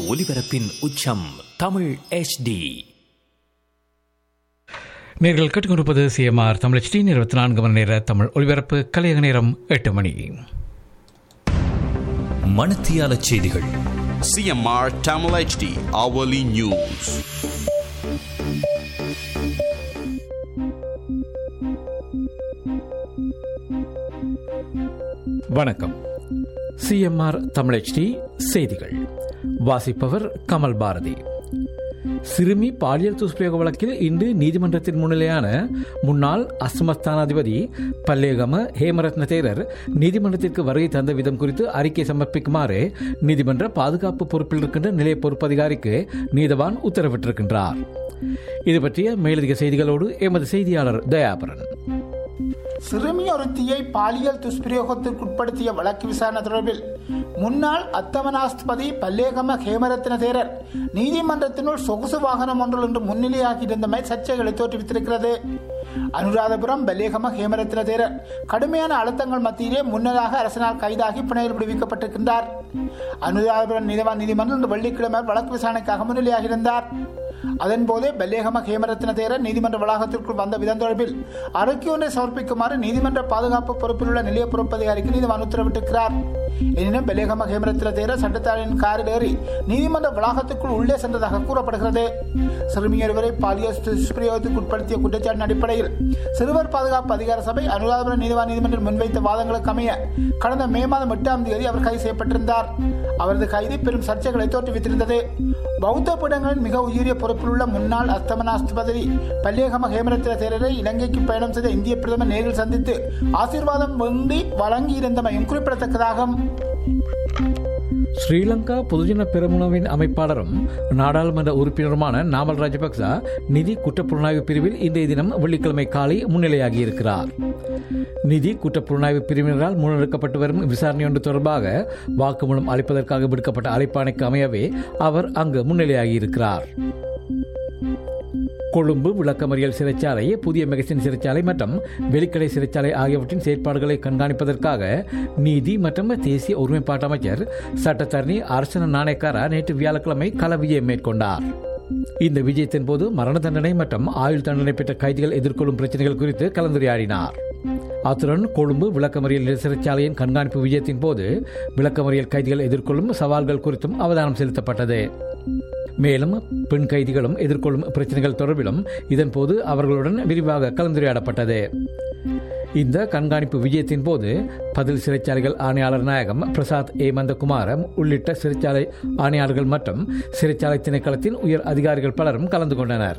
ஒலிபரப்பின் உச்சம் தமிழ் HD நேர்கள் கேட்டுக்கொண்டிருப்பது சிஎம்ஆர் தமிழ் டி இருபத்தி நான்கு மணி நேர தமிழ் ஒலிபரப்பு கலையக நேரம் எட்டு மணி மணத்தியால செய்திகள் CMR Tamil HD hourly news. வணக்கம் சிஎம்ஆர் தமிழ் டி செய்திகள் வாசிப்பவர் கமல் பாரதி சிறுமி பாலியல் துஷ்பிரயோக வழக்கில் இன்று நீதிமன்றத்தின் முன்னிலையான முன்னாள் அஸ்மஸ்தானாதிபதி பல்லேகம ஹேமரத்ன தேரர் நீதிமன்றத்திற்கு வருகை தந்த விதம் குறித்து அறிக்கை சமர்ப்பிக்குமாறு நீதிமன்ற பாதுகாப்பு பொறுப்பில் இருக்கின்ற நிலைய பொறுப்பதிகாரிக்கு நீதவான் உத்தரவிட்டிருக்கின்றார் இது பற்றிய மேலதிக செய்திகளோடு எமது செய்தியாளர் தயாபரன் சிறுமி ஒருத்தியை பாலியல் துஷ்பிரயோகத்திற்குட்படுத்திய வழக்கு விசாரணை தொடர்பில் முன்னாள் அத்தமனாஸ்பதி பல்லேகம ஹேமரத்ன தேரர் நீதிமன்றத்தினுள் சொகுசு வாகனம் ஒன்றில் இன்று முன்னிலையாகியிருந்தமை சர்ச்சைகளை தோற்றுவித்திருக்கிறது அனுராதபுரம் பல்லேகம ஹேமரத்ன தேரர் கடுமையான அழுத்தங்கள் மத்தியிலே முன்னதாக அரசினால் கைதாகி பிணையில் விடுவிக்கப்பட்டிருக்கின்றார் அனுராதபுரம் நீதிவான் நீதிமன்றம் இன்று வெள்ளிக்கிழமை வழக்கு விசாரணைக்காக முன்னிலையாகியிருந்தார் அதன்போதே பெல்லேகம ஹேமரத்ன தேரர் நீதிமன்ற வளாகத்திற்குள் வந்த விதம் தொடர்பில் அறிக்கை ஒன்றை சமர்ப்பிக்குமாறு நீதிமன்ற பாதுகாப்பு பொறுப்பில் உள்ள நிலைய பொறுப்பதிகாரிக்கு நீதிமன்றம் உத்தரவிட்டிருக்கிறார் எனினும் பெல்லேகம ஹேமரத்ன தேரர் சட்டத்தாரின் காரில் ஏறி நீதிமன்ற வளாகத்துக்குள் உள்ளே சென்றதாக கூறப்படுகிறது சிறுமியொருவரை பாலியல் துஷ்பிரயோகத்துக்கு உட்படுத்திய குற்றச்சாட்டின் அடிப்படையில் சிறுவர் பாதுகாப்பு அதிகார சபை அனுராதபுரம் நீதிவான் நீதிமன்றம் முன்வைத்த வாதங்களுக்கு அமைய கடந்த மே மாதம் எட்டாம் தேதி அவர் கைது செய்யப்பட்டிருந்தார் அவரது கைது பெரும் சர்ச்சைகளை தோற்றுவித்திருந்தது பௌத்த பீடங்களின் மிக உயரிய பொறுப்பில் உள்ள முன்னாள் அஸ்தமனாஸ்திபதி பல்லேகம ஹேமரத்ன தேரரை இலங்கைக்கு பயணம் செய்த இந்திய பிரதமர் நேரில் சந்தித்து ஆசீர்வாதம் வேண்டி வழங்கியிருந்தமையும் குறிப்பிடத்தக்கதாகும் ஸ்ரீலங்கா பொதுஜன பெருமுனவின் அமைப்பாளரும் நாடாளுமன்ற உறுப்பினருமான நாமல் ராஜபக்ச நிதி குற்றப்புலனாய்வு பிரிவில் இன்றைய தினம் வெள்ளிக்கிழமை காலை முன்னிலையாகியிருக்கிறார் நிதி குற்றப்புலனாய்வு பிரிவினரால் முன்னெடுக்கப்பட்டு வரும் விசாரணையொன்று தொடர்பாக வாக்குமூலம் அளிப்பதற்காக விடுக்கப்பட்ட அழைப்பாணைக்கு அமையவே அவர் அங்கு முன்னிலையாகியிருக்கிறார் கொழும்பு விளக்கமறியல் சிறைச்சாலை புதிய மெகசின் சிறைச்சாலை மற்றும் வெளிக்கடை சிறைச்சாலை ஆகியவற்றின் செயற்பாடுகளை கண்காணிப்பதற்காக நீதி மற்றும் தேசிய ஒருமைப்பாட்டு அமைச்சர் சட்டத்தரணி அரசன நாணயக்காரா நேற்று வியாழக்கிழமை கள விஜயம் மேற்கொண்டார் இந்த விஜயத்தின் போது மரண தண்டனை மற்றும் ஆயுள் தண்டனை பெற்ற கைதிகள் எதிர்கொள்ளும் பிரச்சனைகள் குறித்து கலந்துரையாடினார் அத்துடன் கொழும்பு விளக்கமறியல் சிறைச்சாலையின் கண்காணிப்பு விஜயத்தின் போது விளக்கமறியல் கைதிகள் எதிர்கொள்ளும் சவால்கள் குறித்தும் அவதானம் செலுத்தப்பட்டது மேலும் பெண் கைதிகளும் எதிர்கொள்ளும் பிரச்சனைகள் தொடர்பிலும் இதன்போது அவர்களுடன் விரிவாக கலந்துரையாடப்பட்டது இந்த கண்காணிப்பு விஜயத்தின் போது பதில் சிறைச்சாலைகள் ஆணையாளர் நாயகம் பிரசாத் ஏ மந்தகுமாரம் உள்ளிட்ட சிறைச்சாலை ஆணையாளர்கள் மற்றும் சிறைச்சாலை திணைக்களத்தின் உயர் அதிகாரிகள் பலரும் கலந்து கொண்டனர்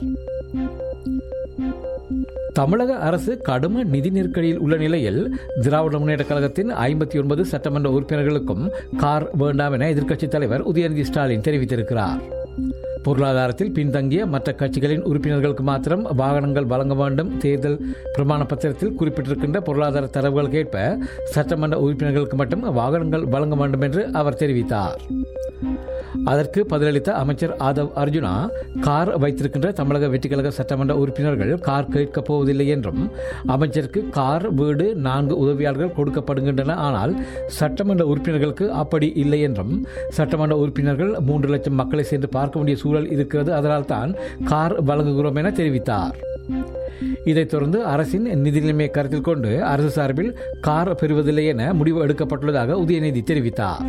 தமிழக அரசு கடும் நிதி நெருக்கடியில் உள்ள நிலையில் திராவிட முன்னேற்ற கழகத்தின் ஐம்பத்தி ஒன்பது சட்டமன்ற உறுப்பினர்களுக்கும் கார் வேண்டாம் என எதிர்க்கட்சித் தலைவர் உதயநிதி ஸ்டாலின் தெரிவித்திருக்கிறார் பொருளாதாரத்தில் பின்தங்கிய மற்ற கட்சிகளின் உறுப்பினர்களுக்கு மாத்திரம் வாகனங்கள் வழங்க வேண்டும் தேர்தல் பிரமாண பத்திரத்தில் குறிப்பிட்டிருக்கின்ற பொருளாதார தரவுகள் கேட்ப சட்டமன்ற உறுப்பினர்களுக்கு மட்டும் வாகனங்கள் வழங்க வேண்டும் என்று அவர் தெரிவித்தார் அதற்கு பதிலளித்த அமைச்சர் ஆதவ் அர்ஜுனா கார் வைத்திருக்கின்ற தமிழக வெற்றிக்கழக சட்டமன்ற உறுப்பினர்கள் கார் கேட்கப் போவதில்லை என்றும் அமைச்சருக்கு கார் வீடு நான்கு உதவியாளர்கள் கொடுக்கப்படுகின்றன ஆனால் சட்டமன்ற உறுப்பினர்களுக்கு அப்படி இல்லை என்றும் சட்டமன்ற உறுப்பினர்கள் மூன்று லட்சம் மக்களை சென்று பார்க்க வேண்டிய சூழல் இருக்கிறது அதனால் தான் கார் வழங்குகிறோம் என தெரிவித்தார் இதைத் தொடர்ந்து அரசின் நிதி நிலைமையை கருத்தில் கொண்டு அரசு சார்பில் கார் பெறுவதில்லை என முடிவு எடுக்கப்பட்டுள்ளதாக உதயநிதி தெரிவித்தார்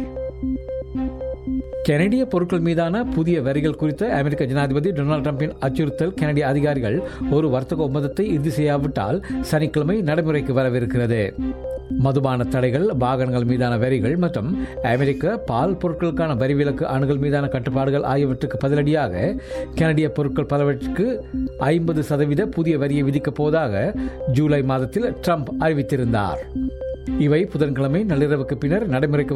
கனடிய பொருட்கள் மீதான புதிய வரிகள் குறித்த அமெரிக்க ஜனாதிபதி டொனால்டு டிரம்பின் அச்சுறுத்தல் கனடிய அதிகாரிகள் ஒரு வர்த்தக ஒப்பந்தத்தை இறுதி செய்யாவிட்டால் சனிக்கிழமை நடைமுறைக்கு வரவிருக்கிறது மதுபான தடைகள் வாகனங்கள் மீதான வரிகள் மற்றும் அமெரிக்க பால் பொருட்களுக்கான வரி விலக்கு அணுகல் மீதான கட்டுப்பாடுகள் ஆகியவற்றுக்கு பதிலடியாக கனடிய பொருட்கள் பலவற்றுக்கு ஐம்பது சதவீத புதிய வரியை விதிக்கப் போவதாக ஜூலை மாதத்தில் ட்ரம்ப் அறிவித்திருந்தார் இவை புதன்கிழமை நள்ளிரவுக்கு பின்னர் நடைமுறைக்கு